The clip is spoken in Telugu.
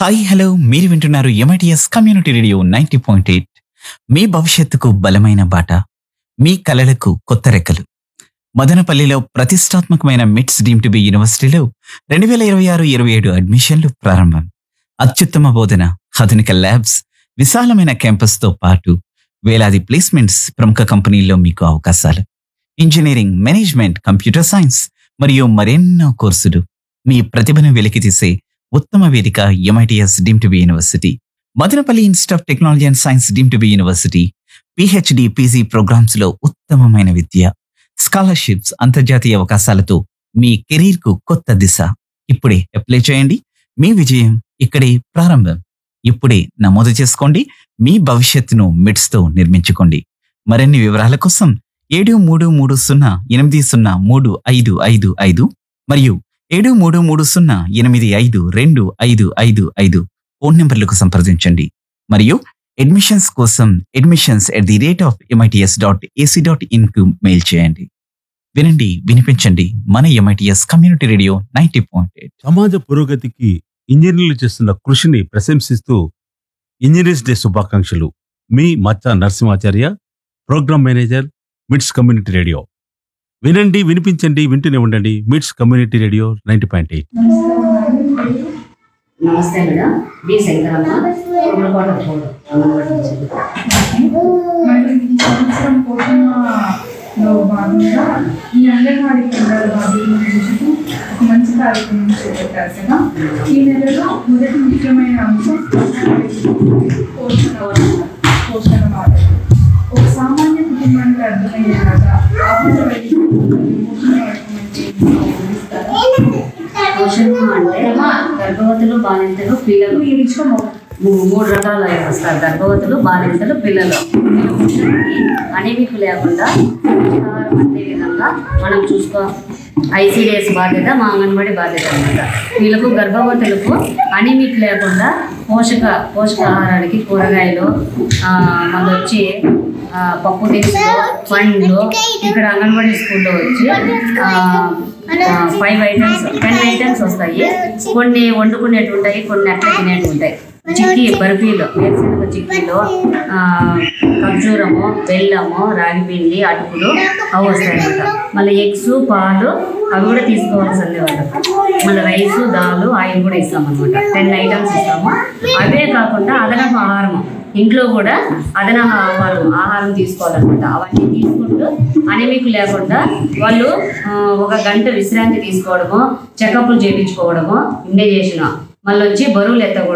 హాయ్ హలో మీరు వింటున్నారు MITS community radio ninety point eight మీ భవిష్యత్తుకు బలమైన బాట మీ కలలకు కొత్త రెక్కలు మదనపల్లిలో ప్రతిష్టాత్మకమైన మిట్స్ డీమ్ టు బి యూనివర్సిటీలో రెండు వేల ఇరవై ఆరు ఇరవై ఏడు అడ్మిషన్లు ప్రారంభం అత్యుత్తమ బోధన ఆధునిక ల్యాబ్స్ విశాలమైన క్యాంపస్తో పాటు వేలాది ప్లేస్మెంట్స్ ప్రముఖ కంపెనీల్లో మీకు అవకాశాలు ఇంజనీరింగ్ మేనేజ్మెంట్ కంప్యూటర్ సైన్స్ మరియు మరెన్నో కోర్సులు మీ ప్రతిభను వెలికితీసే ఉత్తమ వేదిక MITS deemed to be university Madanapalle institute of technology and science deemed to be university PhD PG programmes లో ఉత్తమమైన విద్య స్కాలర్షిప్స్ అంతర్జాతీయ అవకాశాలతో మీ కెరీర్ కు కొత్త దిశ ఇప్పుడే అప్లై చేయండి మీ విజయం ఇక్కడే ప్రారంభం ఇప్పుడే నమోదు చేసుకోండి మీ భవిష్యత్తును మిడ్స్ తో నిర్మించుకోండి మరిన్ని వివరాల కోసం ఏడు మూడు మూడు సున్నా ఎనిమిది సున్నా మూడు ఐదు ఐదు ఐదు మరియు ఏడు మూడు మూడు సున్నా ఎనిమిది ఐదు రెండు ఐదు ఐదు ఐదు ఫోన్ నెంబర్లకు సంప్రదించండి మరియు అడ్మిషన్స్ కోసం admissions at the rate of MITS dot AC dot in కు మెయిల్ చేయండి వినండి వినిపించండి మన MITS community radio ninety point eight సమాజ పురోగతికి ఇంజనీర్లు చేస్తున్న కృషిని ప్రశంసిస్తూ ఇంజనీర్స్ డే శుభాకాంక్షలు మీ Maccha Narasimhacharya programme manager MITS community radio వినండి వినిపించండి వింటూనే ఉండండి MITS community radio ninety point eight నమస్తే madam B Shankaramma Kummakota phone anganwadi teacher. మరి ఈ సంవత్సరం పోషణలో భాగంగా ఈ అంగన్వాడీ కేంద్రాల బాధ్యతను పెంచుతూ ఒక మంచి కార్యక్రమం చేపట్టారు కదా ఈ నెలలో మొదటి ముఖ్యమైన అంశం పోషణ పోషణ బాధ్యత ఒక సామాన్య కుటుంబానికి అర్థమయ్యేలాగా ఆహార వైద్యం పోషణ వర్గం అంటే ఏంటో వివరిస్తారా? పోషణ అంటే గర్భవతులు బాలింతలు పిల్లలు మీరు ఇచ్చిన మూ- మూడు రకాలు వస్తారు గర్భవతులు బాలింతలు పిల్లలు వీళ్ళకి అనేమికు లేకుండా పోషకాహారం అందే విధంగా మనం చూసుకో ఐసీడిఎస్ బాధ్యత మా అంగన్వాడీ బాధ్యత అనమాట వీళ్ళకు గర్భవతులకు అనిమిక్ లేకుండా పోషక పోషకాహారానికి కూరగాయలు ఆ, మళ్ళీ వచ్చి ఆ, పప్పు దినుసులు పండ్లు ఇక్కడ అంగన్వాడీ స్కూల్లో వచ్చి ఫైవ్ ఐటమ్స్ టెన్ ఐటమ్స్ వస్తాయి కొన్ని వండుకునేవి ఉంటాయి కొన్ని అట్లా తినేవి ఉంటాయి చిక్కీ బర్ఫీలు వేరుశనగ చిక్కీలు ఆ, ఖర్జూరము బెల్లము రాగి పిండి అటుకులు అవి వస్తాయి అన్నమాట మళ్ళీ ఎగ్స్ పాలు అవి కూడా తీసుకోవాల్సిందే వాళ్ళకి మళ్ళీ రైస్ దాలు ఆయిల్ కూడా ఇస్తాం అనమాట టెన్ ఐటమ్స్ ఇస్తాము అవే కాకుండా అదనపు ఆహారం ఇంట్లో కూడా అదనపు ఆహారం ఆహారం తీసుకోవాలన్నమాట అవన్నీ తీసుకుంటూ అనేమిక్ లేకుండా వాళ్ళు ఆ, ఒక గంట విశ్రాంతి తీసుకోవడము చెకప్లు చేయించుకోవడము ఇండే చేసిన మళ్ళీ వచ్చి బరువులు ఎత్తకూడదు